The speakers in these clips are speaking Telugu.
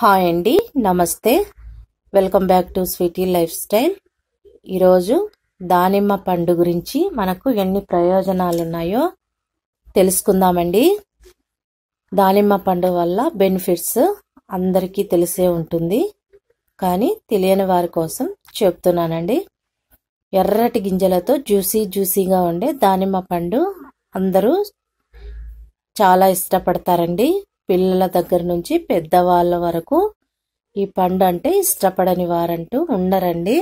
హాయ్ అండి namaste welcome back to Sweety lifestyle ఈరోజు దానిమ్మ పండు గురించి మనకు ఎన్ని ప్రయోజనాలు ఉన్నాయో తెలుసుకుందామండి దానిమ్మ పండు వల్ల బెనిఫిట్స్ అందరికీ తెలిసే ఉంటుంది కానీ తెలియని వారి కోసం చెప్తున్నానండి ఎర్రటి గింజలతో జ్యూసీ జ్యూసీగా ఉండే దానిమ్మ పండు అందరూ చాలా ఇష్టపడతారండి పిల్లల దగ్గర నుంచి పెద్దవాళ్ళ వరకు ఈ పండు అంటే ఇష్టపడని వారంటూ ఉండరండి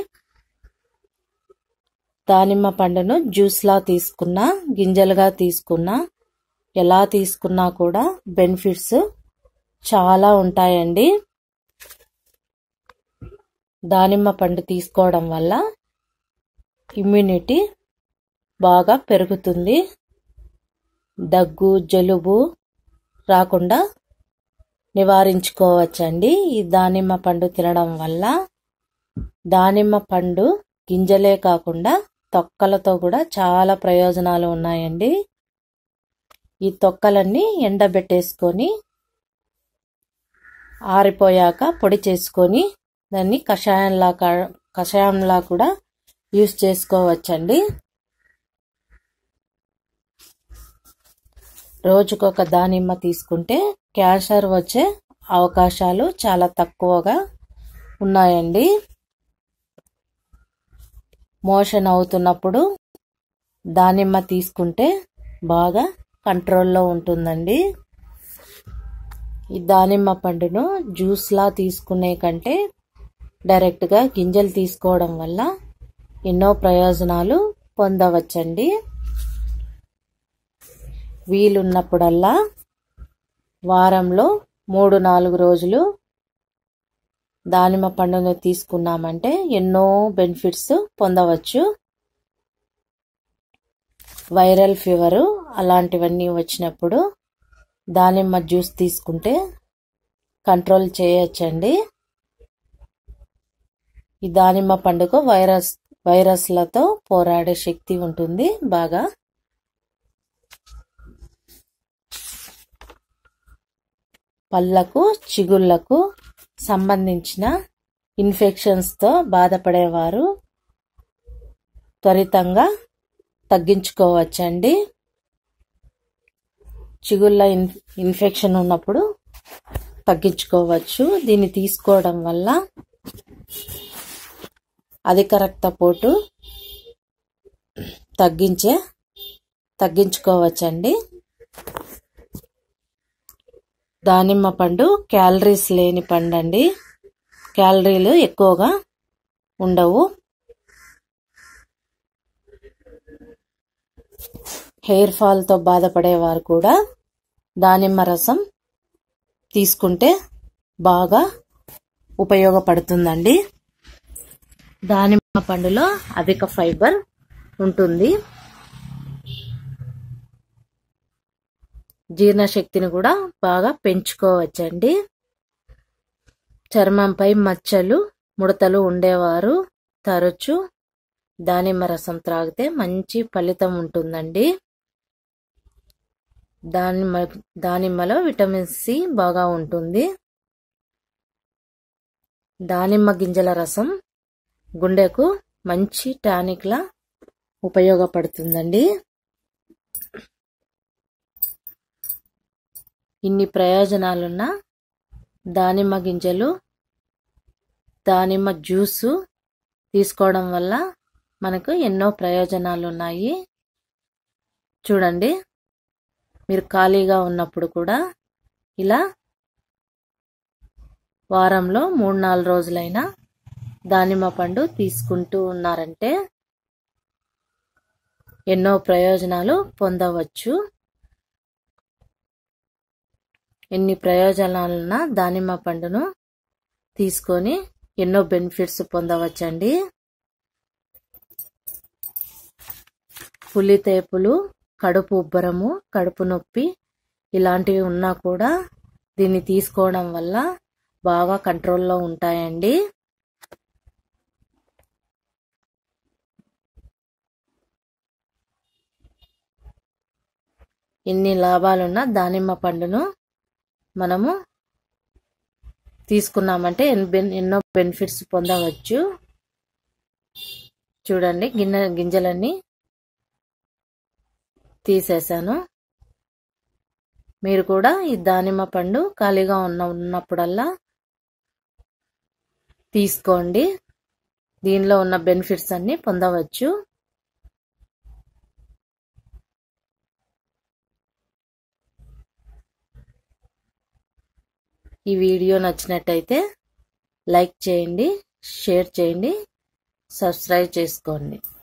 దానిమ్మ పండును జ్యూస్లా తీసుకున్నా గింజలుగా తీసుకున్నా ఎలా తీసుకున్నా కూడా బెనిఫిట్స్ చాలా ఉంటాయండి దానిమ్మ పండు తీసుకోవడం వల్ల ఇమ్యూనిటీ బాగా పెరుగుతుంది దగ్గు జలుబు రాకుండా నివారించుకోవచ్చండి ఈ దానిమ్మ పండు తినడం వల్ల దానిమ్మ పండు గింజలే కాకుండా తొక్కలతో కూడా చాలా ప్రయోజనాలు ఉన్నాయండి ఈ తొక్కలన్నీ ఎండబెట్టేసుకొని ఆరిపోయాక పొడి చేసుకొని దాన్ని కషాయంలా కషాయంలా కూడా యూస్ చేసుకోవచ్చండి రోజుకొక దానిమ్మ తీసుకుంటే క్యాన్సర్ వచ్చే అవకాశాలు చాలా తక్కువగా ఉన్నాయండి మోషన్ అవుతున్నప్పుడు దానిమ్మ తీసుకుంటే బాగా కంట్రోల్లో ఉంటుందండి ఈ దానిమ్మ పండును జ్యూస్లా తీసుకునే కంటే డైరెక్ట్గా గింజలు తీసుకోవడం వల్ల ఎన్నో ప్రయోజనాలు పొందవచ్చండి వీలున్నప్పుడల్లా వారంలో మూడు నాలుగు రోజులు దానిమ్మ పండును తీసుకున్నామంటే ఎన్నో బెనిఫిట్స్ పొందవచ్చు వైరల్ ఫీవరు అలాంటివన్నీ వచ్చినప్పుడు దానిమ్మ జ్యూస్ తీసుకుంటే కంట్రోల్ చేయొచ్చండి ఈ దానిమ్మ పండుగ వైరస్ వైరస్లతో పోరాడే శక్తి ఉంటుంది బాగా పళ్ళకు చిగుళ్లకు సంబంధించిన ఇన్ఫెక్షన్స్తో బాధపడేవారు త్వరితంగా తగ్గించుకోవచ్చండి చిగుళ్ళ ఇన్ ఇన్ఫెక్షన్ ఉన్నప్పుడు తగ్గించుకోవచ్చు దీన్ని తీసుకోవడం వల్ల అధిక రక్తపోటు తగ్గించే తగ్గించుకోవచ్చండి దానిమ్మ పండు క్యాలరీస్ లేని పండు అండి క్యాలరీలు ఎక్కువగా ఉండవు హెయిర్ ఫాల్తో బాధపడేవారు కూడా దానిమ్మ రసం తీసుకుంటే బాగా ఉపయోగపడుతుందండి దానిమ్మ పండులో అధిక ఫైబర్ ఉంటుంది జీర్ణశక్తిని కూడా బాగా పెంచుకోవచ్చండి చర్మంపై మచ్చలు ముడతలు ఉండేవారు తరచు దానిమ్మ రసం త్రాగితే మంచి ఫలితం ఉంటుందండి దానిమ్మ దానిమ్మలో విటమిన్ సి బాగా ఉంటుంది దానిమ్మ గింజల రసం గుండెకు మంచి టానిక్లా ఉపయోగపడుతుందండి ఇన్ని ప్రయోజనాలున్న దానిమ్మ గింజలు దానిమ్మ జ్యూసు తీసుకోవడం వల్ల మనకు ఎన్నో ప్రయోజనాలు ఉన్నాయి చూడండి మీరు ఖాళీగా ఉన్నప్పుడు కూడా ఇలా వారంలో మూడు నాలుగు రోజులైనా దానిమ్మ పండు తీసుకుంటూ ఉన్నారంటే ఎన్నో ప్రయోజనాలు పొందవచ్చు ఎన్ని ప్రయోజనాలున్నా దానిమ్మ పండును తీసుకొని ఎన్నో బెనిఫిట్స్ పొందవచ్చండి పులితేపులు కడుపు ఉబ్బరము కడుపు నొప్పి ఇలాంటివి ఉన్నా కూడా దీన్ని తీసుకోవడం వల్ల బాగా కంట్రోల్లో ఉంటాయండి ఎన్ని లాభాలున్నా దానిమ్మ పండును మనము తీసుకున్నామంటే ఎన్నో బెనిఫిట్స్ పొందవచ్చు చూడండి గిన్నె గింజలన్నీ తీసేసాను మీరు కూడా ఈ దానిమ్మ పండు ఖాళీగా ఉన్న ఉన్నప్పుడల్లా తీసుకోండి దీనిలో ఉన్న బెనిఫిట్స్ అన్ని పొందవచ్చు ఈ వీడియో నచ్చినట్టయితే లైక్ చేయండి షేర్ చేయండి సబ్స్క్రైబ్ చేసుకోండి